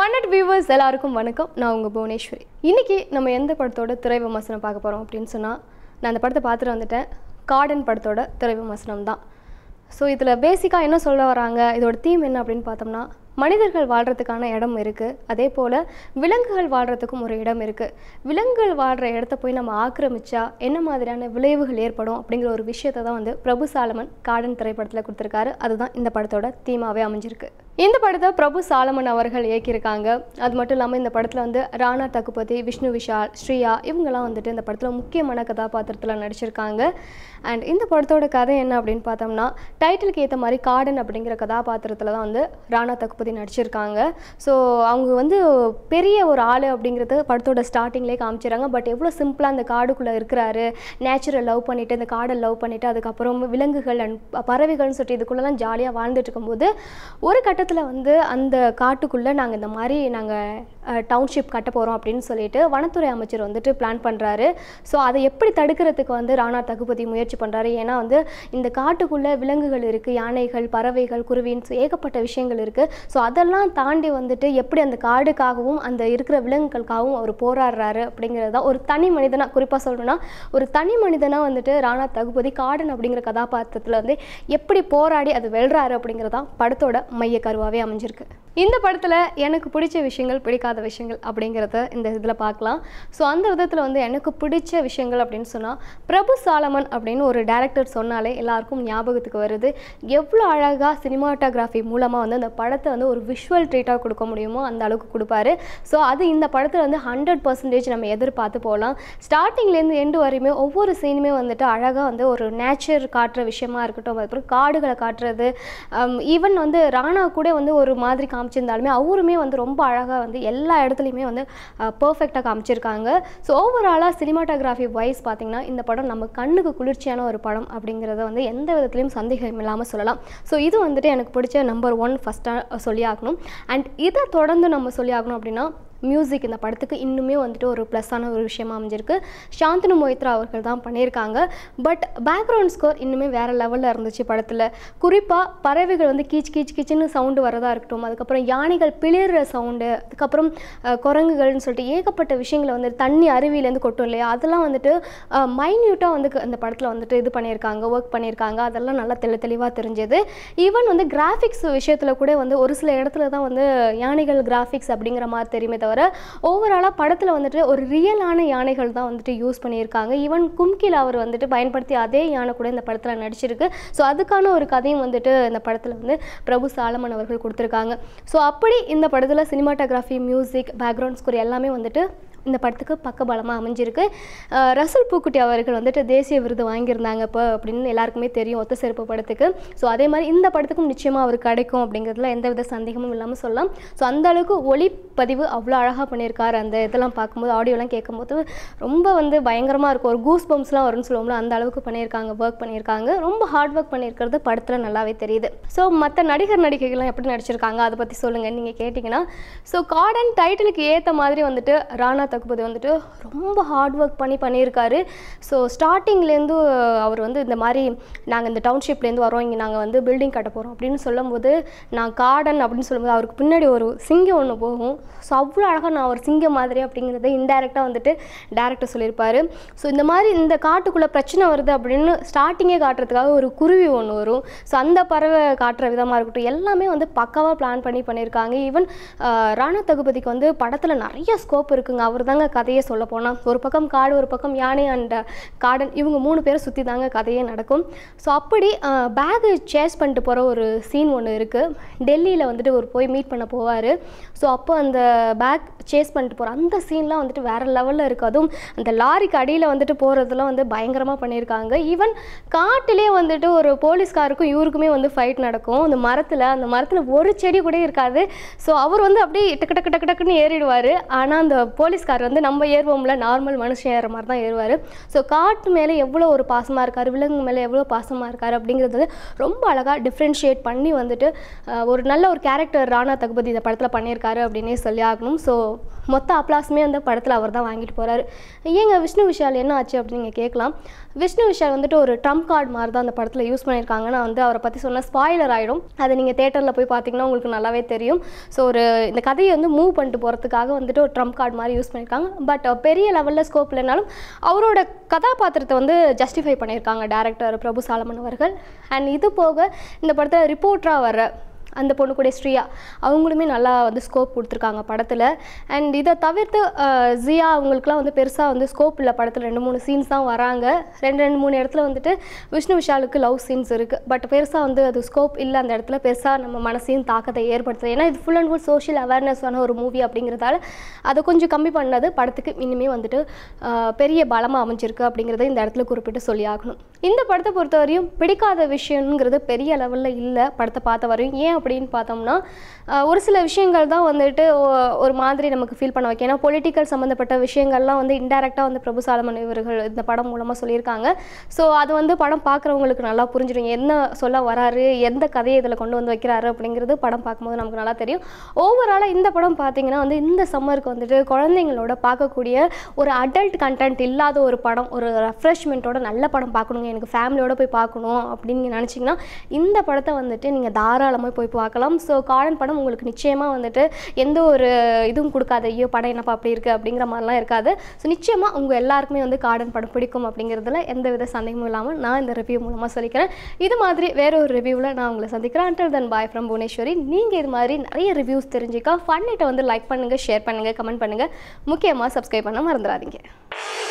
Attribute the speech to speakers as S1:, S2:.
S1: கன்னட் viewers எல்லாருக்கும் வணக்கம் நான் உங்கள் புவனேஸ்வரி இன்னைக்கு நம்ம எந்த படத்தோட திரை விமர்சனம் பார்க்க போகிறோம் அப்படின்னு சொன்னால் நான் அந்த படத்தை பார்த்துட்டு வந்துட்டேன் கார்டன் படத்தோட திரை விமர்சனம் தான் ஸோ இதில் பேசிக்காக என்ன சொல்ல வராங்க இதோட தீம் என்ன அப்படின்னு பார்த்தோம்னா மனிதர்கள் வாழ்கிறதுக்கான இடம் இருக்குது அதே போல் விலங்குகள் வாழ்கிறதுக்கும் ஒரு இடம் இருக்குது விலங்குகள் வாழ்கிற இடத்த போய் நம்ம ஆக்கிரமிச்சா என்ன மாதிரியான விளைவுகள் ஏற்படும் அப்படிங்கிற ஒரு விஷயத்தை தான் வந்து பிரபு சாலமன் கார்டன் திரைப்படத்தில் கொடுத்துருக்காரு அதுதான் இந்த படத்தோட தீமாவே அமைஞ்சிருக்கு இந்த படத்தை பிரபு சாலமன் அவர்கள் இயக்கியிருக்காங்க அது மட்டும் இல்லாமல் இந்த படத்தில் வந்து ராணா தகுபதி விஷ்ணு விஷால் ஸ்ரீயா இவங்கெல்லாம் வந்துட்டு இந்த படத்தில் முக்கியமான கதாபாத்திரத்தில் நடிச்சிருக்காங்க அண்ட் இந்த படத்தோட கதை என்ன அப்படின்னு பார்த்தோம்னா டைட்டிலுக்கு ஏற்ற மாதிரி கார்டன் அப்படிங்கிற கதாபாத்திரத்தில் தான் வந்து ராணா தகுபதி நடிச்சிருக்காங்க ஸோ அவங்க வந்து பெரிய ஒரு ஆள் அப்படிங்கிறது படத்தோட ஸ்டார்டிங்லேயே காமிச்சிடுறாங்க பட் எவ்வளோ சிம்பிளாக அந்த காடுக்குள்ளே இருக்கிறாரு நேச்சுரல் லவ் பண்ணிவிட்டு இந்த காடை லவ் பண்ணிவிட்டு அதுக்கப்புறம் விலங்குகள் அண்ட் பறவைகள்னு சொல்லிட்டு இதுக்குள்ளெல்லாம் ஜாலியாக வாழ்ந்துட்டு இருக்கும்போது ஒரு கட்டத்தில் வந்து அந்த காட்டுக்குள்ளே நாங்கள் இந்த மாதிரி நாங்கள் டவுன்ஷிப் கட்ட போகிறோம் அப்படின்னு சொல்லிட்டு வனத்துறை அமைச்சர் வந்துட்டு பிளான் பண்ணுறாரு ஸோ அதை எப்படி தடுக்கிறதுக்கு வந்து ராணா தகுபதி முயற்சி பண்ணுறாரு ஏன்னா வந்து இந்த காட்டுக்குள்ளே விலங்குகள் இருக்குது யானைகள் பறவைகள் குருவின்னு ஏகப்பட்ட விஷயங்கள் இருக்குது ஸோ அதெல்லாம் தாண்டி வந்துட்டு எப்படி அந்த காடுக்காகவும் அந்த இருக்கிற விலங்குகளுக்காகவும் அவர் போராடுறாரு அப்படிங்கிறது தான் ஒரு தனி மனிதனாக குறிப்பாக சொல்லணும்னா ஒரு தனி மனிதனாக வந்துட்டு ராணா தகுபதி காடன் அப்படிங்கிற கதாபாத்திரத்தில் வந்து எப்படி போராடி அது வெல்றாரு அப்படிங்கிறது தான் படத்தோட மைய கருவாகவே அமைஞ்சிருக்கு இந்த படத்தில் எனக்கு பிடிச்ச விஷயங்கள் பிடிக்காத விஷயங்கள் அப்படிங்கிறத இந்த இதில் பார்க்கலாம் ஸோ அந்த விதத்தில் வந்து எனக்கு பிடிச்ச விஷயங்கள் அப்படின்னு சொன்னால் பிரபு சாலமன் அப்படின்னு ஒரு டேரக்டர் சொன்னாலே எல்லாருக்கும் ஞாபகத்துக்கு வருது எவ்வளோ அழகாக சினிமாட்டோகிராஃபி மூலமாக வந்து அந்த படத்தை வந்து ஒரு விஷுவல் ட்ரீட்டாக கொடுக்க முடியுமோ அந்த அளவுக்கு கொடுப்பாரு ஸோ அது இந்த படத்தில் வந்து ஹண்ட்ரட் பர்சன்டேஜ் நம்ம எதிர்பார்த்து போகலாம் ஸ்டார்டிங்லேருந்து எண்டு வரையுமே ஒவ்வொரு சீனுமே வந்துட்டு அழகாக வந்து ஒரு நேச்சர் காட்டுற விஷயமா இருக்கட்டும் அதுக்கப்புறம் காடுகளை காட்டுறது ஈவன் வந்து ராணா கூட வந்து ஒரு மாதிரி காமிச்சிருந்தாலுமே அவருமே வந்து ரொம்ப அழகாக வந்து எல்லா இடத்துலையுமே வந்து பர்ஃபெக்டாக காமிச்சிருக்காங்க ஸோ ஓவராலாக சினிமாட்டோகிராஃபி வைஸ் பார்த்திங்கன்னா இந்த படம் நம்ம கண்ணுக்கு குளிர்ச்சியான ஒரு படம் அப்படிங்கிறத வந்து எந்த விதத்துலையும் சந்தேகம் இல்லாமல் சொல்லலாம் ஸோ இது வந்துட்டு எனக்கு பிடிச்ச நம்பர் ஒன் ஃபஸ்ட்டாக சொல்லி ஆகணும் அண்ட் இதை தொடர்ந்து நம்ம சொல்லி ஆகணும் அப்படின்னா மியூசிக் இந்த படத்துக்கு இன்னுமே வந்துட்டு ஒரு ப்ளஸ்ஸான ஒரு விஷயமா அமைஞ்சிருக்கு சாந்தனு மொய்த்ரா அவர்கள் தான் பண்ணியிருக்காங்க பட் பேக்ரவுண்ட் ஸ்கோர் இன்னுமே வேறு லெவலில் இருந்துச்சு படத்தில் குறிப்பாக பறவைகள் வந்து கீச் கீச் கீச்சுன்னு சவுண்டு வரதா இருக்கட்டும் அதுக்கப்புறம் யானைகள் பிளிற சவுண்டு அதுக்கப்புறம் அஹ், குரங்குகள்னு சொல்லிட்டு ஏகப்பட்ட விஷயங்களை வந்து தண்ணி அருவியிலேருந்து கொட்டும் இல்லையா அதெல்லாம் வந்துட்டு மைன்யூட்டாக வந்து க- இந்த படத்தில் வந்துட்டு இது பண்ணியிருக்காங்க ஒர்க் பண்ணியிருக்காங்க அதெல்லாம் நல்லா தெளி தெளிவாக தெரிஞ்சது ஈவன் வந்து கிராஃபிக்ஸ் விஷயத்தில் கூட வந்து ஒரு சில இடத்துல தான் வந்து யானைகள் கிராஃபிக்ஸ் அப்படிங்கிற மாதிரி தெரியுமே தவிர ஓவராலாக படத்தில் வந்துட்டு ஒரு ரியலான யானைகள் தான் வந்துட்டு யூஸ் பண்ணியிருக்காங்க ஈவன் கும்கில் அவர் வந்துட்டு பயன்படுத்தி அதே யானை கூட இந்த படத்தில் நடிச்சிருக்கு ஸோ அதுக்கான ஒரு கதையும் வந்துட்டு இந்த படத்தில் வந்து பிரபு சாலமன் அவர்கள் கொடுத்துருக்காங்க ஸோ அப்படி இந்த படத்தில் சினிமாட்டோகிராஃபி மியூசிக் பேக்ரவுண்ட் ஸ்கோர் எல்லாமே வந்துட்டு இந்த படத்துக்கு பக்கபலமாக அமைஞ்சிருக்கு அஹ் ரசூல் பூக்குட்டி அவர்கள் வந்துட்டு தேசிய விருது வாங்கியிருந்தாங்க இப்போ அப்படின்னு எல்லாருக்குமே தெரியும் ஒத்த செருப்பு படத்துக்கு ஸோ அதே மாதிரி இந்த படத்துக்கும் நிச்சயமாக அவருக்கு கிடைக்கும் அப்படிங்கிறதுல எந்த வித சந்தேகமும் இல்லாமல் சொல்லலாம் ஸோ அந்த அளவுக்கு ஒளிப்பதிவு அவ்வளோ அழகாக பண்ணியிருக்காரு அந்த இதெல்லாம் பார்க்கும்போது ஆடியோலாம் கேட்கும்போது ரொம்ப வந்து பயங்கரமாக இருக்கும் ஒரு கூஸ் பம்ப்ஸ்லாம் வரும்னு சொல்லுவோம்ல அந்த அளவுக்கு பண்ணியிருக்காங்க ஒர்க் பண்ணியிருக்காங்க ரொம்ப ஹார்ட் ஒர்க் பண்ணியிருக்கிறது படத்தில் நல்லாவே தெரியுது ஸோ மற்ற நடிகர் நடிகைகள்லாம் எப்படி நடிச்சிருக்காங்க அதை பற்றி சொல்லுங்கள் நீங்கள் கேட்டிங்கன்னா ஸோ கார்டன் டைட்டிலுக்கு ஏற்ற மாதிரி வந்துட்டு ராணா தகுபதி வந்துட்டு ரொம்ப ஹார்ட் ஒர்க் பண்ணி பண்ணியிருக்காரு ஸோ ஸ்டார்டிங்லேருந்து அவர் வந்து இந்த மாதிரி நாங்கள் இந்த டவுன்ஷிப்லேருந்து வரோம் இங்கே நாங்கள் வந்து பில்டிங் கட்ட போகிறோம் அப்படின்னு சொல்லும்போது நான் கார்டன் அப்படின்னு சொல்லும்போது அவருக்கு பின்னாடி ஒரு சிங்கம் ஒன்று போகும் ஸோ அவ்வளோ அழகாக நான் ஒரு சிங்கம் மாதிரி அப்படிங்கிறத இன்டெரக்டாக வந்துட்டு டேரக்டர் சொல்லியிருப்பாரு ஸோ இந்த மாதிரி இந்த காட்டுக்குள்ளே பிரச்சனை வருது அப்படின்னு ஸ்டார்டிங்கே காட்டுறதுக்காக ஒரு குருவி ஒன்று வரும் ஸோ அந்த பறவை காட்டுற விதமாக இருக்கட்டும் எல்லாமே வந்து பக்காவாக பிளான் பண்ணி பண்ணியிருக்காங்க ஈவன் ராணா தகுபதிக்கு வந்து படத்தில் நிறைய ஸ்கோப் இருக்குங்க அவர் தாங்க கதையே சொல்ல போனால் ஒரு பக்கம் காடு ஒரு பக்கம் யானை அண்ட் கார்டன் இவங்க மூணு பேரை சுற்றி தாங்க கதையே நடக்கும் ஸோ அப்படி பேகு சேஸ் பண்ணிட்டு போகிற ஒரு சீன் ஒன்று இருக்குது டெல்லியில் வந்துட்டு ஒரு போய் மீட் பண்ண போவார் ஸோ அப்போ அந்த பேக் சேஸ் பண்ணிட்டு போகிற அந்த சீன்லாம் வந்துட்டு வேறு லெவலில் இருக்குது அதுவும் அந்த லாரிக்கு அடியில் வந்துட்டு போகிறதுலாம் வந்து பயங்கரமாக பண்ணியிருக்காங்க ஈவன் காட்டிலே வந்துட்டு ஒரு போலீஸ்காருக்கும் இவருக்குமே வந்து ஃபைட் நடக்கும் அந்த மரத்தில் அந்த மரத்தில் ஒரு செடி கூட இருக்காது ஸோ அவர் வந்து அப்படியே டக்கு டக்கு டக்கு டக்குன்னு ஏறிடுவார் ஆனால் அந்த போலீஸ்கார் வந்து நம்ம ஏறுவோம்ல நார்மல் மனுஷன் ஏறுற மாதிரி தான் ஏறுவார் ஸோ காட்டு மேலே எவ்வளோ ஒரு பாசமாக இருக்கார் விலங்கு மேலே எவ்வளோ பாசமாக இருக்கார் அப்படிங்கிறது வந்து ரொம்ப அழகாக டிஃப்ரென்ஷியேட் பண்ணி வந்துட்டு அஹ், ஒரு நல்ல ஒரு கேரக்டர் ராணா தகுபதி இந்த படத்தில் பண்ணியிருக்காரு அப்படின்னே சொல்லி ஆகணும் ஸோ ஸோ மொத்த அப்ளாஸுமே அந்த படத்தில் அவர் தான் வாங்கிட்டு போகிறாரு ஏங்க விஷ்ணு விஷால் என்ன ஆச்சு அப்படின்னு நீங்கள் கேட்கலாம் விஷ்ணு விஷால் வந்துட்டு ஒரு ட்ரம்ப் கார்டு மாதிரி தான் அந்த படத்தில் யூஸ் பண்ணியிருக்காங்க நான் வந்து அவரை பற்றி சொன்ன ஸ்பாய்லர் ஆகிடும் அதை நீங்கள் தேட்டரில் போய் பார்த்தீங்கன்னா உங்களுக்கு நல்லாவே தெரியும் ஸோ ஒரு இந்த கதையை வந்து மூவ் பண்ணிட்டு போகிறதுக்காக வந்துட்டு ஒரு ட்ரம்ப் கார்டு மாதிரி யூஸ் பண்ணியிருக்காங்க பட் பெரிய லெவலில் ஸ்கோப் இல்லைனாலும் அவரோட கதாபாத்திரத்தை வந்து ஜஸ்டிஃபை பண்ணியிருக்காங்க டேரக்டர் பிரபு சாலமன் அவர்கள் அண்ட் இது போக இந்த படத்தை ரிப்போர்ட்டராக வர அந்த பொண்ணு கூட ஸ்ரீயா அவங்களுமே நல்லா வந்து ஸ்கோப் கொடுத்துருக்காங்க படத்தில் அண்ட் இதை தவிர்த்து அஹ், ஜியா அவங்களுக்குலாம் வந்து பெருசாக வந்து ஸ்கோப் இல்லை படத்தில் ரெண்டு மூணு சீன்ஸ் தான் வராங்க ரெண்டு ரெண்டு மூணு இடத்துல வந்துட்டு விஷ்ணு விஷாலுக்கு லவ் சீன்ஸ் இருக்குது பட் பெருசாக வந்து அது ஸ்கோப் இல்லை அந்த இடத்துல பெருசாக நம்ம மனசையும் தாக்கத்தை ஏற்படுத்துது ஏன்னா இது ஃபுல் அண்ட் ஃபுல் சோஷியல் அவேர்னஸான ஒரு மூவி அப்படிங்கிறதால அதை கொஞ்சம் கம்மி பண்ணது படத்துக்கு இனிமே வந்துட்டு அஹ், பெரிய பலமாக அமைஞ்சிருக்கு அப்படிங்கிறத இந்த இடத்துல குறிப்பிட்டு சொல்லி ஆகணும் இந்த படத்தை பொறுத்தவரையும் பிடிக்காத விஷயங்கிறது பெரிய லெவலில் இல்லை படத்தை பார்த்த வரையும் ஏன் அப்படின்னு பார்த்தோம்னா அஹ், ஒரு சில விஷயங்கள் தான் வந்துட்டு ஒ- ஒரு மாதிரி நமக்கு ஃபீல் பண்ண வைக்கும் ஏன்னா பொலிட்டிக்கல் சம்மந்தப்பட்ட விஷயங்கள்லாம் வந்து இன்டெரக்டாக வந்து பிரபு சாலமன் இவர்கள் இந்த படம் மூலமாக சொல்லியிருக்காங்க ஸோ அது வந்து படம் பார்க்குறவங்களுக்கு நல்லா புரிஞ்சிடும் என்ன சொல்ல வராரு எந்த கதையை இதில் கொண்டு வந்து வைக்கிறாரு அப்படிங்கிறது படம் பார்க்கும்போது நமக்கு நல்லா தெரியும் ஓவராலாக இந்த படம் பார்த்தீங்கன்னா வந்து இந்த சம்மருக்கு வந்துட்டு குழந்தைங்களோட பார்க்கக்கூடிய ஒரு அடல்ட் கண்டென்ட் இல்லாத ஒரு படம் ஒரு ரெஃப்ரெஷ்மெண்ட்டோட நல்ல படம் பார்க்கணுங்க எனக்கு ஃபேமிலியோட போய் பார்க்கணும் அப்படின்னு நினச்சிங்கன்னா இந்த படத்தை வந்துட்டு நீங்கள் தாராளமாக போய் பார்க்கலாம் ஸோ காடன் படம் உங்களுக்கு நிச்சயமாக வந்துட்டு எந்த ஒரு இதுவும் கொடுக்காது ஐயோ படம் என்னப்பா அப்படி இருக்குது அப்படிங்கிற மாதிரிலாம் இருக்காது ஸோ நிச்சயமாக உங்கள் எல்லாருக்குமே வந்து காடன் படம் பிடிக்கும் அப்படிங்கிறதுல எந்த வித சந்தேகமும் இல்லாமல் நான் இந்த ரிவ்யூ மூலமாக சொல்லிக்கிறேன் இது மாதிரி வேற ஒரு ரிவ்யூவில் நான் உங்களை சந்திக்கிறேன் until then bye from Bhuvaneswari நீங்கள் இது மாதிரி நிறைய ரிவ்யூஸ் தெரிஞ்சுக்கா ஃபன்னிட்ட வந்து லைக் பண்ணுங்கள் ஷேர் பண்ணுங்கள் கமெண்ட் பண்ணுங்கள் முக்கியமாக சப்ஸ்கிரைப் பண்ண மறந்துடாதீங்க